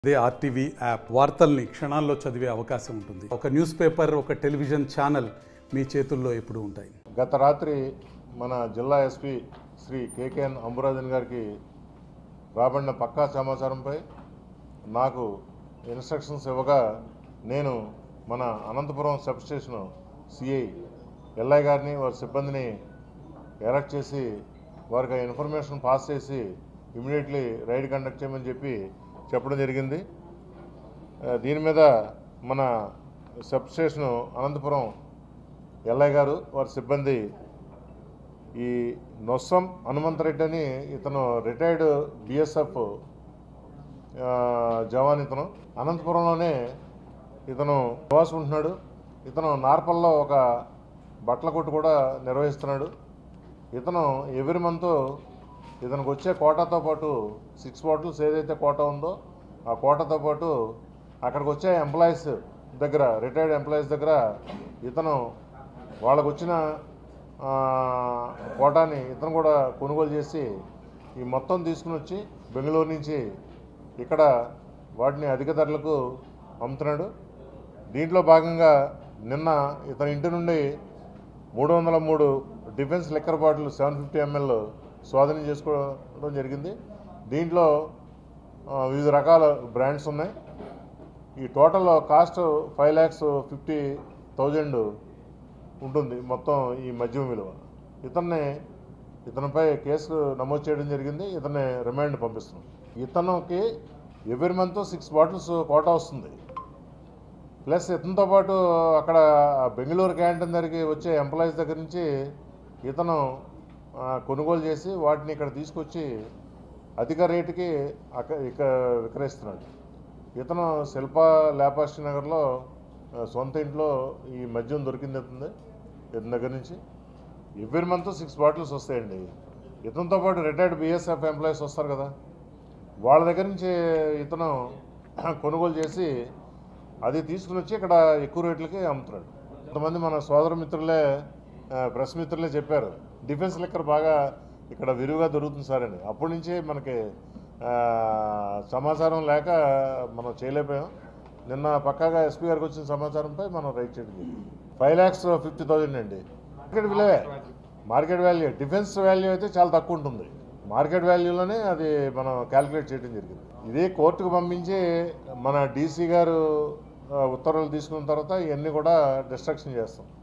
అదే RTV app వార్తల్ని క్షణాల్లో చదివే అవకాశం ఉంటుంది ఒక న్యూస్ పేపర్ ఒక టెలివిజన్ ఛానల్ మీ చేతుల్లో ఎప్పుడూ ఉంటాయి గత రాత్రి మన జిల్లా ఎస్పీ శ్రీ కేకేఎన్ అంబురాజన్ గారికి రాబడిన పక్కా సమాచారంపై నాకు ఇన్స్ట్రక్షన్స్ ఇవ్వగా నేను మన అనంతపురం సబ్ స్టేషన్ సిఐ ఎల్ఐ గారిని వారి సిబ్బందిని ఎలక్ట్ చేసి వారికి ఆ ఇన్ఫర్మేషన్ పాస్ చేసి ఇమీడియట్లీ రైడ్ కండక్ట్ చేయమని చెప్పి చెప్పడం జరిగింది ఆ, దీని మీద మన సబ్ స్టేషన్ అనంతపురం ఎల్ఐ గారు వారి సిబ్బంది ఈ నొస్సం హనుమంతరెడ్డి అని ఇతను రిటైర్డ్ బిఎస్ఎఫ్ జవాన్ ఇతను అనంతపురంలోనే ఇతను నివాసం ఉంటున్నాడు ఇతను నార్పల్లో ఒక బట్టల కొట్టు కూడా నిర్వహిస్తున్నాడు ఇతను ఎవ్రీ మంత్ ఇతనికి వచ్చే కోటాతో పాటు సిక్స్ బాటిల్స్ ఏదైతే కోటా ఉందో ఆ కోటాతో పాటు అక్కడికి వచ్చే ఎంప్లాయీస్ దగ్గర రిటైర్డ్ ఎంప్లాయీస్ దగ్గర ఇతను వాళ్ళకు వచ్చిన ఆ, కోటాని ఇతను కూడా కొనుగోలు చేసి ఈ మొత్తం తీసుకుని వచ్చి బెంగళూరు నుంచి ఇక్కడ వాటిని అధిక ధరలకు అమ్ముతున్నాడు దీంట్లో భాగంగా నిన్న ఇతని ఇంటి నుండి మూడు వందల మూడు defence liquor bottle seven fifty ML స్వాధీనం చేసుకోవడం జరిగింది దీంట్లో ఆ, వివిధ రకాల బ్రాండ్స్ ఉన్నాయి ఈ total cost five lakhs fifty thousand ఉంటుంది మొత్తం ఈ మద్యం విలువ ఇతన్ని ఇతనిపై కేసు నమోదు చేయడం జరిగింది ఇతన్ని రిమాండ్ పంపిస్తున్నాం ఇతనికి every month six bottles quota వస్తుంది ప్లస్ ఇతనితో పాటు అక్కడ బెంగళూరు క్యాంటీన్ దగ్గరికి వచ్చే ఎంప్లాయీస్ దగ్గర నుంచి ఇతను ఆ, కొనుగోలు చేసి వాటిని ఇక్కడ తీసుకొచ్చి అధిక రేటుకి అక్క ఇక విక్రయిస్తున్నాడు ఇతను శిల్ప లేపాక్షి నగర్లో ఆ, సొంత ఇంట్లో ఈ మద్యం దొరికింది ఇతుంది ఇతని దగ్గర నుంచి ఎవ్రీ మంత్ సిక్స్ బాటిల్స్ వస్తాయండి ఇతనితో పాటు రిటైర్డ్ బిఎస్ఎఫ్ ఎంప్లాయీస్ వస్తారు కదా వాళ్ళ దగ్గర నుంచి ఇతను కొనుగోలు చేసి అది తీసుకుని వచ్చి ఇక్కడ ఎక్కువ రేట్లకి అమ్ముతున్నాడు కొంతమంది మన సోదర మిత్రులే ఆ, ప్రెస్ మిత్రులే చెప్పారు డిఫెన్స్ లెక్కర్ బాగా ఇక్కడ విరివిగా దొరుకుతుంది సార్ అని అప్పటి నుంచి మనకి ఆ, సమాచారం లేక మనం చేయలేకపోయాం నిన్న పక్కాగా ఎస్పీ గారికి వచ్చిన సమాచారంపై మనం రైట్ చేయడం జరిగింది ఫైవ్ ల్యాక్స్ ఫిఫ్టీ థౌజండ్ అండి మార్కెట్ విలువే మార్కెట్ వాల్యూ డిఫెన్స్ వాల్యూ అయితే చాలా తక్కువ ఉంటుంది మార్కెట్ వాల్యూలోనే అది మనం క్యాలిక్యులేట్ చేయడం జరిగింది ఇది కోర్టుకు పంపించి మన డీసీ గారు ఆ, ఉత్తర్వులు తీసుకున్న తర్వాత ఇవన్నీ కూడా డిస్ట్రక్షన్ చేస్తాం